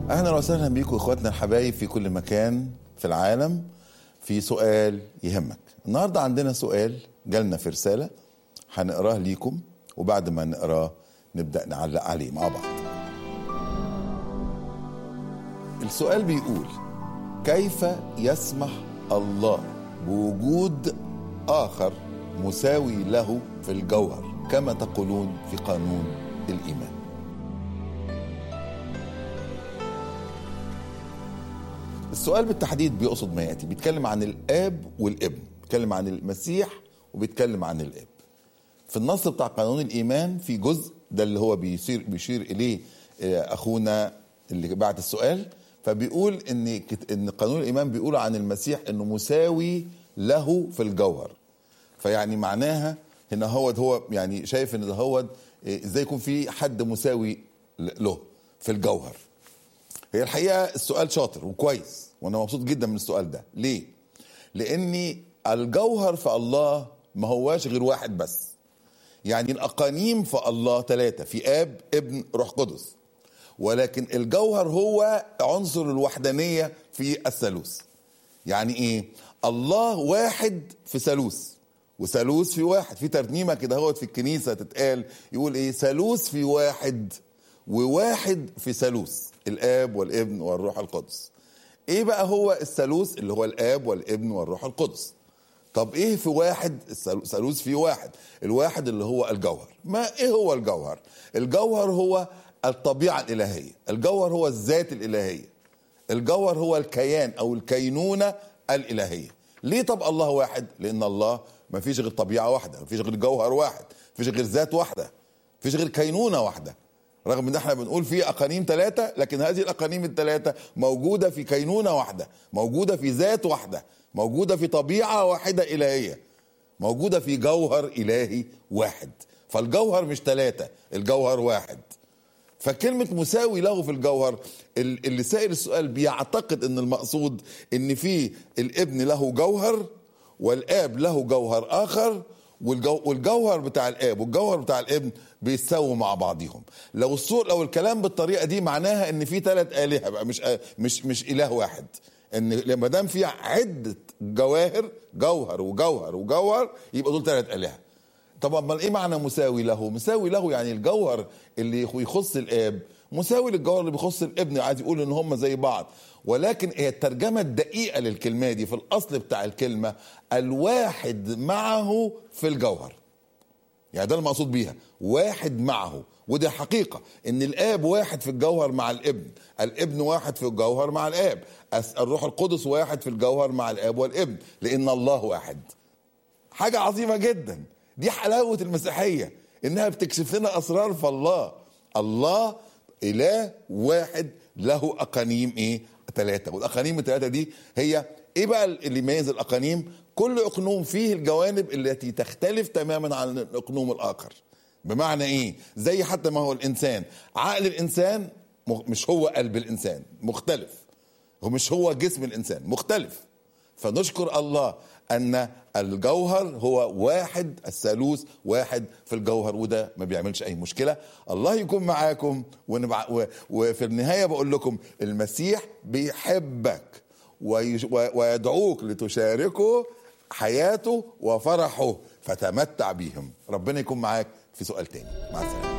اهلا وسهلا بيكم اخواتنا الحبايب في كل مكان في العالم في سؤال يهمك النهارده عندنا سؤال جالنا في رساله هنقراه ليكم وبعد ما نقراه نبدا نعلق عليه مع بعض السؤال بيقول كيف يسمح الله بوجود اخر مساوي له في الجوهر كما تقولون في قانون الايمان السؤال بالتحديد بيقصد ما ياتي بيتكلم عن الاب والابن بيتكلم عن المسيح وبيتكلم عن الاب في النص بتاع قانون الايمان في جزء ده اللي هو بيشير بيشير اليه آه، اخونا اللي بعت السؤال فبيقول ان كت- ان قانون الايمان بيقول عن المسيح انه مساوي له في الجوهر فيعني معناها هنا هو هو يعني شايف ان ده هو آه، ازاي يكون في حد مساوي ل- له في الجوهر هي الحقيقه السؤال شاطر وكويس وانا مبسوط جدا من السؤال ده ليه لاني الجوهر في الله ما هواش غير واحد بس يعني الاقانيم في الله ثلاثه في اب ابن روح قدس ولكن الجوهر هو عنصر الوحدانيه في الثالوث يعني ايه الله واحد في ثالوث وثالوث في واحد في ترنيمه كده هوت في الكنيسه تتقال يقول ايه ثالوث في واحد وواحد في ثالوث الاب والابن والروح القدس ايه بقى هو الثالوث اللي هو الاب والابن والروح القدس طب ايه في واحد الثالوث في واحد الواحد اللي هو الجوهر ما ايه هو الجوهر الجوهر هو الطبيعه الالهيه الجوهر هو الذات الالهيه الجوهر هو الكيان او الكينونه الالهيه ليه طب الله واحد لان الله ما فيش غير طبيعه واحده ما فيش غير جوهر واحد ما فيش غير ذات واحده ما فيش غير كينونه واحده رغم ان احنا بنقول في اقانيم ثلاثه لكن هذه الاقانيم الثلاثه موجوده في كينونه واحده موجوده في ذات واحده موجوده في طبيعه واحده الهيه موجوده في جوهر الهي واحد فالجوهر مش ثلاثه الجوهر واحد فكلمة مساوي له في الجوهر ال- اللي سائل السؤال بيعتقد ان المقصود ان في الابن له جوهر والاب له جوهر اخر والجو والجوهر بتاع الاب والجوهر بتاع الابن بيتساووا مع بعضهم لو الصور لو الكلام بالطريقه دي معناها ان في ثلاث الهه بقى مش مش مش اله واحد ان لما دام في عده جواهر جوهر وجوهر وجوهر يبقى دول ثلاث الهه طب امال ايه معنى مساوي له؟ مساوي له يعني الجوهر اللي يخص الاب مساوي للجوهر اللي بيخص الابن عايز يقول ان هم زي بعض ولكن هي الترجمه الدقيقه للكلمه دي في الاصل بتاع الكلمه الواحد معه في الجوهر يعني ده المقصود بيها واحد معه ودي حقيقة ان الاب واحد في الجوهر مع الابن الابن واحد في الجوهر مع الاب أس- الروح القدس واحد في الجوهر مع الاب والابن لان الله واحد حاجة عظيمة جدا دي حلاوة المسيحية انها بتكشف لنا اسرار في الله الله اله واحد له اقانيم ايه ثلاثة والاقانيم الثلاثة دي هي ايه بقى اللي يميز الاقانيم كل اقنوم فيه الجوانب التي تختلف تماما عن الاقنوم الاخر بمعنى ايه زي حتى ما هو الانسان عقل الانسان مخ- مش هو قلب الانسان مختلف هو مش هو جسم الانسان مختلف فنشكر الله ان الجوهر هو واحد الثالوث واحد في الجوهر وده ما بيعملش اي مشكله الله يكون معاكم ونبع... و... وفي النهايه بقول لكم المسيح بيحبك ويش... و... ويدعوك لتشاركه حياته وفرحه فتمتع بيهم ربنا يكون معاك في سؤال تاني مع السلامه